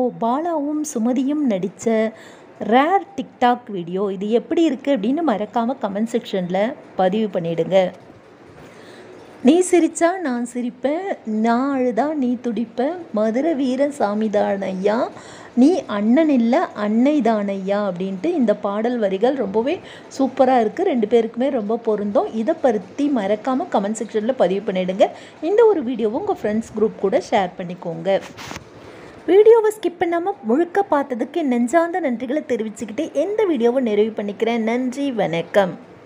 பாலாவும் சுமதியும் நடித்த rare TikTok video இது எப்படி இருக்குது அப்படின்னு மறக்காமல் கமெண்ட் செக்ஷனில் பதிவு பண்ணிடுங்க நீ சிரிச்சா நான் சிரிப்பேன் நான் அழுதா நீ துடிப்ப மதுரை வீர சாமி தானையா நீ அண்ணன் இல்லை அன்னை தானையா அப்படின்ட்டு இந்த பாடல் வரிகள் ரொம்பவே சூப்பராக இருக்குது ரெண்டு பேருக்குமே ரொம்ப பொருந்தும் இதை பற்றி மறக்காமல் கமெண்ட் செக்ஷனில் பதிவு பண்ணிடுங்க இந்த ஒரு வீடியோவை உங்கள் ஃப்ரெண்ட்ஸ் குரூப் கூட ஷேர் பண்ணிக்கோங்க வீடியோவை ஸ்கிப் பண்ணாமல் முழுக்க பார்த்ததுக்கு நெஞ்சார்ந்த நன்றிகளை தெரிவிச்சுக்கிட்டு எந்த வீடியோவை நிறைவு பண்ணிக்கிறேன் நன்றி வணக்கம்